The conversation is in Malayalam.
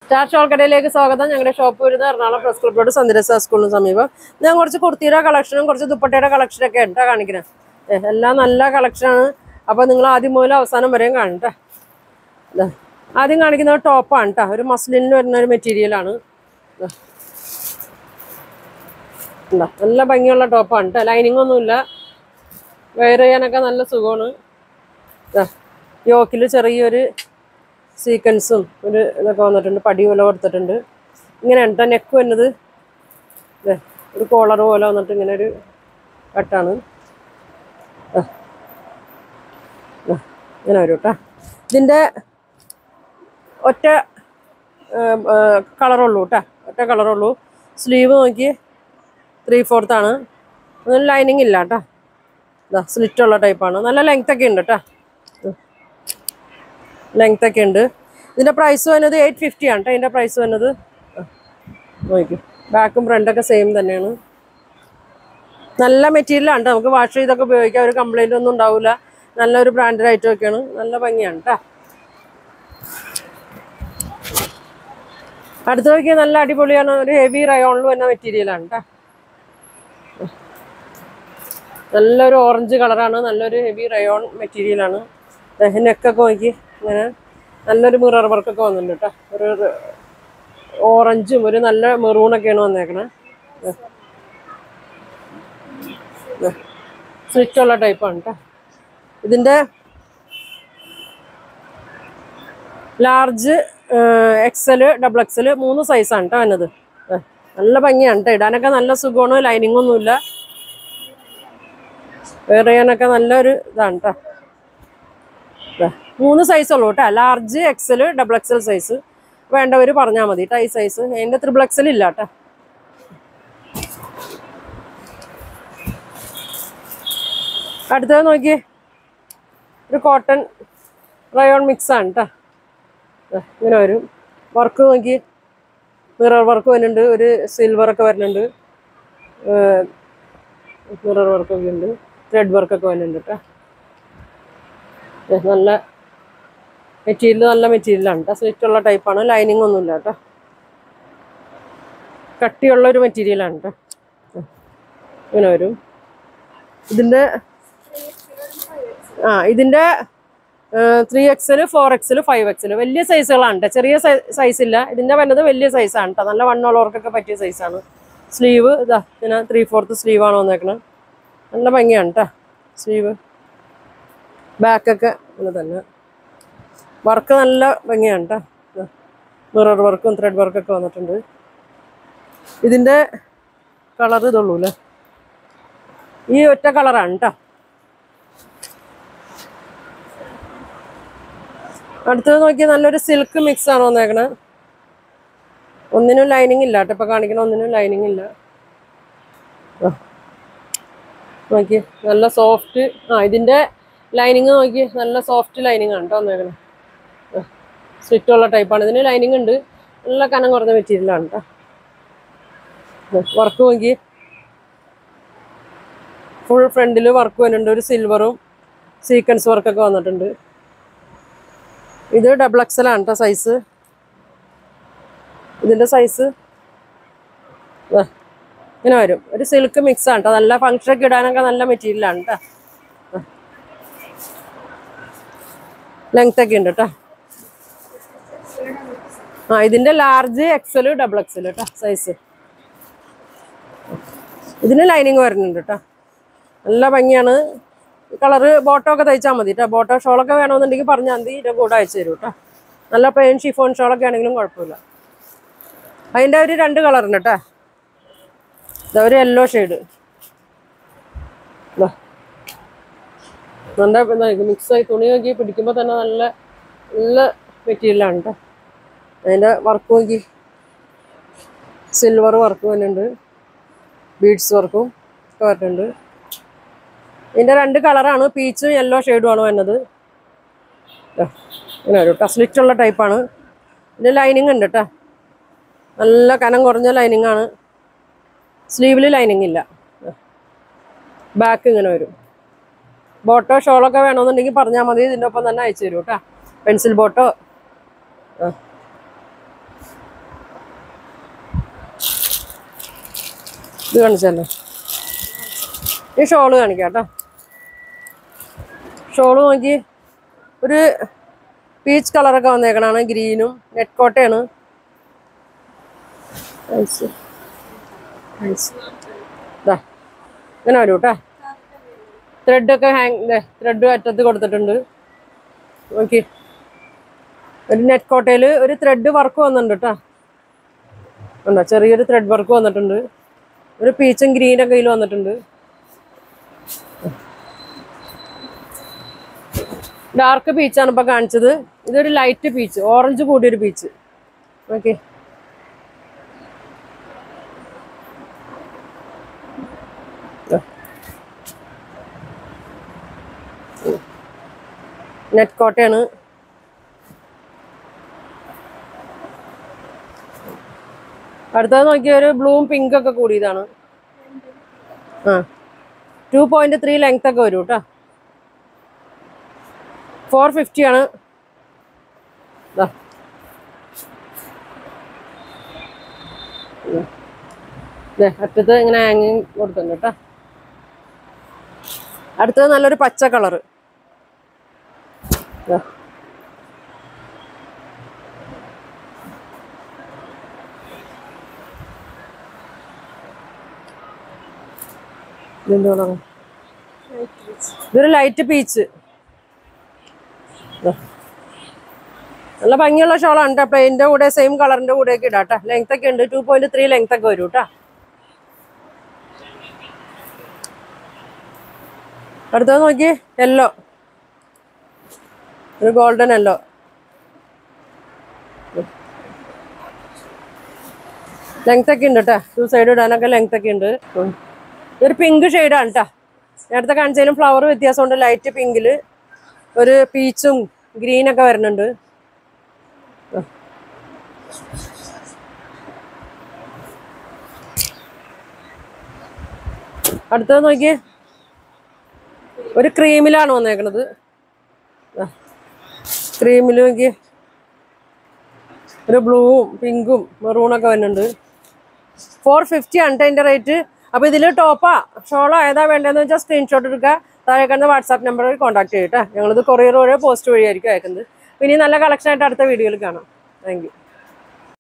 സ്റ്റാർ ഷോൾക്കടയിലേക്ക് സ്വാഗതം ഞങ്ങളുടെ ഷോപ്പ് വരുന്നത് എറണാകുളം പ്രസ് ക്ലബ് റോഡ് സന്ദരസ സ്കൂളിന് സമീപം ഞാൻ കുറച്ച് കുർത്തിയുടെ കളക്ഷനും കുറച്ച് ദുപ്പട്ടയുടെ കളക്ഷനൊക്കെ ഉണ്ടാ കാണിക്കുന്നത് എല്ലാം നല്ല കളക്ഷനാണ് അപ്പോൾ നിങ്ങൾ ആദ്യം മുതൽ അവസാനം വരെയും കാണട്ടെ ദാ. ആദ്യം കാണിക്കുന്നത് ടോപ്പാണ് കേട്ടോ ഒരു മസ്ലിനിൽ വരുന്ന ഒരു മെറ്റീരിയലാണ് ദാ. ഉണ്ടോ? നല്ല ഭംഗിയുള്ള ടോപ്പാണ് കേട്ടോ ലൈനിങ് ഒന്നുമില്ല വെയർ ചെയ്യാനൊക്കെ നല്ല സുഖമാണ് യോക്കിൽ ചെറിയൊരു സീക്വൻസും ഒരു ഇതൊക്കെ വന്നിട്ടുണ്ട് പടി പോലെ കൊടുത്തിട്ടുണ്ട് ഇങ്ങനെ ഉണ്ട് നെക്ക് വരുന്നത് ദേ, ഒരു കോളർ പോലെ വന്നിട്ട് ഇങ്ങനെ ഒരു കട്ടാണ് ദാ. ദാ, ഇങ്ങനെ വരും കേട്ടോ ഇതിൻ്റെ ഒറ്റ കളറുള്ളൂ കേട്ടോ ഒറ്റ കളറുള്ളൂ സ്ലീവ് നോക്കി ത്രീ ഫോർത്താണ് അതിന് ലൈനിങ് ഇല്ല കേട്ടോ ഇതാ സ്ലിറ്റ് ഉള്ള ടൈപ്പാണ് നല്ല ലെങ്ത് ഒക്കെ ഉണ്ട് കേട്ടോ ലെങ്ത് ഒക്കെ ഉണ്ട് ഇതിന്റെ പ്രൈസ് വരുന്നത് എയ്റ്റ് ഫിഫ്റ്റി ആണ് കേട്ടോ ഇതിന്റെ പ്രൈസ് വരുന്നത് ആ, നോക്കൂ ബാക്കും ഫ്രണ്ടൊക്കെ സെയിം തന്നെയാണ് നല്ല മെറ്റീരിയലാണ് ട്ടോ. നമുക്ക് വാഷ് ചെയ്തൊക്കെ ഉപയോഗിക്കാം ഒരു കംപ്ലൈന്റ് ഒന്നും ഉണ്ടാവില്ല നല്ലൊരു ബ്രാൻഡഡ് ഐറ്റം ഒക്കെയാണ് നല്ല ഭംഗിയാണ് കേട്ടോ അടുത്ത നോക്കിയാൽ നല്ല അടിപൊളിയാണ് ഒരു ഹെവി റയോണിൽ വരുന്ന മെറ്റീരിയലാണ് കേട്ടോ നല്ലൊരു ഓറഞ്ച് കളറാണ് നല്ലൊരു ഹെവി റയോൺ മെറ്റീരിയലാണ് നെക്കൊക്കെ നോക്കി ഇങ്ങനെ നല്ലൊരു മിറർ വർക്കൊക്കെ വന്നിട്ടുണ്ട് കേട്ടോ ഒരു ഓറഞ്ചും ഒരു നല്ല മെറൂണൊക്കെയാണ് വന്നേക്കണേ സ്വിച്ച് ഉള്ള ടൈപ്പാണ് കേട്ടോ ഇതിൻ്റെ ലാർജ് എക്സല് ഡബിൾ എക്സല് മൂന്ന് സൈസാണ് കേട്ടോ വന്നത് ആ, നല്ല ഭംഗിയാണ് കേട്ടോ ഇടാനൊക്കെ നല്ല സുഖമാണ് ലൈനിങ് ഒന്നുമില്ല വെയർ ചെയ്യാനൊക്കെ നല്ലൊരു ഇതാണ് കേട്ടോ ദാ, മൂന്ന് സൈസ് ഉള്ളൂ കേട്ടോ large XL double XL size വേണ്ടവർ പറഞ്ഞാൽ മതി കേട്ടോ ഈ സൈസ് അതിൻ്റെ ത്രിബിൾ എക്സൽ ഇല്ല കേട്ടോ അടുത്തത് നോക്കിയേ ഒരു കോട്ടൺ റയോൺ മിക്സ് ആണ് കേട്ടോ ദാ, ഇങ്ങനെ വരും വർക്ക് നോക്കി മിറർ വർക്ക് വരുന്നുണ്ട് ഒരു സിൽവർ ഒക്കെ വരുന്നുണ്ട് മിറർ വർക്കൊക്കെ ഉണ്ട് ത്രെഡ് വർക്കൊക്കെ വരുന്നുണ്ട് കേട്ടോ ദേ, നല്ല മെറ്റീരിയൽ നല്ല മെറ്റീരിയലാണ് കേട്ടോ സ്ലിറ്റ് ഉള്ള ടൈപ്പാണ് ലൈനിങ് ഒന്നുമില്ല കേട്ടോ കട്ടിയുള്ള ഒരു മെറ്റീരിയലാണ് കേട്ടോ ദേ, ഇങ്ങനെ വരും ഇതിൻ്റെ ആ ഇതിൻ്റെ three XL four XL five XL വലിയ സൈസുകളാണ് കേട്ടോ ചെറിയ സൈസ് ഇല്ല ഇതിൻ്റെ വരുന്നത് വലിയ സൈസാണ് കേട്ടോ നല്ല വണ്ണുള്ളവർക്കൊക്കെ പറ്റിയ സൈസാണ് സ്ലീവ് ഇതാ ഇങ്ങനെ ത്രീ ഫോർത്ത് സ്ലീവാണ് വന്നേക്കണത് നല്ല ഭംഗിയാണ് കേട്ടോ സ്ലീവ് ബാക്കൊക്കെ അങ്ങനെ തന്നെ വർക്ക് നല്ല ഭംഗിയാണ് കേട്ടോ മിറർ വർക്കും ത്രെഡ് വർക്കൊക്കെ വന്നിട്ടുണ്ട് ഇതിൻ്റെ കളർ ഇതുള്ളൂ അല്ലേ ഈ ഒറ്റ കളറാണ് കേട്ടോ അടുത്തത് നോക്കിയാൽ നല്ലൊരു സിൽക്ക് മിക്സ് ആണ് വന്നേക്കണേ ഒന്നിനും ലൈനിങ് ഇല്ല കേട്ടോ ഇപ്പൊ കാണിക്കണ ഒന്നിനും ലൈനിങ് ഇല്ല ആ. നോക്കി നല്ല സോഫ്റ്റ് ആ ഇതിന്റെ ലൈനിങ് നോക്കി നല്ല സോഫ്റ്റ് ലൈനിങ് ആണ് കേട്ടോ വന്നേക്കണേ സ്ലിറ്റ് ഉള്ള ടൈപ്പാണ് ഇതിന് ലൈനിങ് ഉണ്ട് നല്ല കനം കുറഞ്ഞ മെറ്റീരിയലാണ് കേട്ടോ വർക്ക് നോക്കി ഫുൾ ഫ്രണ്ടിൽ വർക്ക് വരുന്നുണ്ട് ഒരു സിൽവറും സീക്വൻസ് വർക്കൊക്കെ വന്നിട്ടുണ്ട് ഇത് ഡബിൾ എക്സൽ ആണ് കേട്ടോ സൈസ് ഇതിന്റെ സൈസ് ഇങ്ങനെ വരും ഒരു സിൽക്ക് മിക്സ് ആണ് കേട്ടോ നല്ല ഫങ്ഷനൊക്കെ ഇടാനൊക്കെ നല്ല മെറ്റീരിയലാണ് കേട്ടോ ലെങ്ത് ഒക്കെ ഉണ്ട് കേട്ടോ ആ ഇതിന്റെ ലാർജ് എക്സൽ ഡബിൾ എക്സൽ കേട്ടോ സൈസ് ഇതിന് ലൈനിങ് വരുന്നുണ്ട് കേട്ടോ നല്ല ഭംഗിയാണ് കളറ് ബോട്ടോ ഒക്കെ തയ്ച്ചാൽ മതി കേട്ടോ ബോട്ടോ ഷോളൊക്കെ വേണമെന്നുണ്ടെങ്കിൽ പറഞ്ഞാൽ മതി ഇതിൻ്റെ കൂടെ അയച്ചു തരും കേട്ടോ നല്ല പ്ലെയിൻ ഷിഫോൺ ഷോളൊക്കെ ആണെങ്കിലും കുഴപ്പമില്ല അതിൻ്റെ ഒരു രണ്ട് കളറുണ്ട് കേട്ടോ ഇതാ ഒരു യെല്ലോ ഷെയ്ഡ് നല്ല മിക്സായി തുണി നോക്കി പിടിക്കുമ്പോൾ തന്നെ നല്ല നല്ല മെറ്റീരിയലാണ് കേട്ടോ അതിൻ്റെ വർക്ക് നോക്കി സിൽവർ വർക്ക് വരുന്നുണ്ട് ബീഡ്സ് വർക്കും ഒക്കെ വരുന്നുണ്ട് ഇതിൻ്റെ രണ്ട് കളറാണ് പീച്ചും യെല്ലോ ഷെയ്ഡുമാണ് വരുന്നത് ദാ, ഇങ്ങനെ വരും കേട്ടോ സ്ലിറ്റ് ഉള്ള ടൈപ്പാണ് ഇതിന് ലൈനിങ് ഉണ്ട് കേട്ടോ നല്ല കനം കുറഞ്ഞ ലൈനിങ് ആണ് സ്ലീവിൽ ലൈനിങ് ഇല്ല ബാക്ക് ഇങ്ങനെ വരും ബോട്ടോ ഷോളൊക്കെ വേണമെന്നുണ്ടെങ്കിൽ പറഞ്ഞാൽ മതി ഇതിൻ്റെ ഒപ്പം തന്നെ അയച്ചു തരും കേട്ടോ പെൻസിൽ ബോട്ടോ ആ ഇത് കാണിച്ചല്ലേ ഈ ഷോള് കാണിക്കാം കേട്ടോ ഷോള് നോക്കി ഒരു പീച്ച് കളറൊക്കെ വന്നേക്കണാണ് ഗ്രീനും നെറ്റ് കോട്ടയാണ് നൈസ് നൈസ് ഇതാ ഇങ്ങനെ വരൂ കേട്ടോ ത്രെഡൊക്കെ ഹാങ് ത്രെഡ് അറ്റത്ത് കൊടുത്തിട്ടുണ്ട് നോക്കി ഒരു നെറ്റ് കോട്ടയിൽ ഒരു ത്രെഡ് വർക്ക് വന്നിട്ടുണ്ട് കേട്ടോ ഉണ്ടോ ചെറിയൊരു ത്രെഡ് വർക്ക് വന്നിട്ടുണ്ട് ഒരു പീച്ചും ഗ്രീനൊക്കെ ഇതിൽ വന്നിട്ടുണ്ട് ഡാർക്ക് പീച്ചാണ് ഇപ്പൊ കാണിച്ചത് ഇതൊരു ലൈറ്റ് പീച്ച് ഓറഞ്ച് കൂടിയൊരു പീച്ച് ഓക്കെ നെറ്റ് കോട്ടയാണ് അടുത്തത് നോക്കിയ ഒരു ബ്ലൂം പിങ്ക് ഒക്കെ കൂടിയതാണ് ആ ടു പോയിന്റ് ത്രീ ലെങ്ത് ഒക്കെ വരും കേട്ടോ ഫോർ ഫിഫ്റ്റി ആണ് ദാ. ഉം. ദേ, അറ്റത്ത് ഇങ്ങനെ ഹാങ്ങിങ് കൊടുക്കുന്നുണ്ട് കേട്ടോ അടുത്തത് നല്ലൊരു പച്ച കളറ് ഇതെന്ത് കളറാ? ഇതൊരു ലൈറ്റ് പീച്ച് നല്ല ഭംഗിയുള്ള ഷോളാണ് കേട്ടോ പ്ലെയിൻ്റെ കൂടെ സെയിം കളറിന്റെ കൂടെ ഒക്കെ ഇടാം കേട്ടോ ലെങ്ത് ഒക്കെ ഉണ്ട് ടു പോയിന്റ് ത്രീ ലെങ്ത് ഒക്കെ വരും കേട്ടോ അടുത്തത് നോക്കി യെല്ലോ ഒരു ഗോൾഡൻ യെല്ലോ ലെങ്ത് ഒക്കെ ഉണ്ട് കേട്ടോ ടു സൈഡ് ഇടാനൊക്കെ ലെങ്ത് ഒക്കെ ഉണ്ട് ഉം. ഇതൊരു പിങ്ക് ഷെയ്ഡാണ് കേട്ടോ നേരത്തെ കാണിച്ചാലും ഫ്ലവർ വ്യത്യാസമുണ്ട് ലൈറ്റ് പിങ്കില് ഒരു പീച്ചും ഗ്രീനൊക്കെ വരുന്നുണ്ട് അടുത്തത് നോക്കിയേ ഒരു ക്രീമിലാണ് വന്നേക്കണത് ക്രീമിൽ നോക്കിയേ ഒരു ബ്ലൂവും പിങ്കും മെറൂണൊക്കെ വരുന്നുണ്ട് ഫോർ ഫിഫ്റ്റി ആണ് അതിൻ്റെ റേറ്റ് അപ്പോൾ ഇതിൽ ടോപ്പാ ഷോളോ ഏതാ വേണ്ടതെന്ന് വെച്ചാൽ സ്ക്രീൻഷോട്ട് എടുക്കുക താഴെ കാണുന്ന വാട്സാപ്പ് നമ്പറിൽ കോൺടാക്ട് ചെയ്യട്ടെ ഞങ്ങളിത് കൊറിയർ വഴി പോസ്റ്റ് വഴിയായിരിക്കും അയക്കുന്നത് പിന്നെ നല്ല കളക്ഷൻ ആയിട്ട് അടുത്ത വീഡിയോയിൽ കാണാം താങ്ക് യു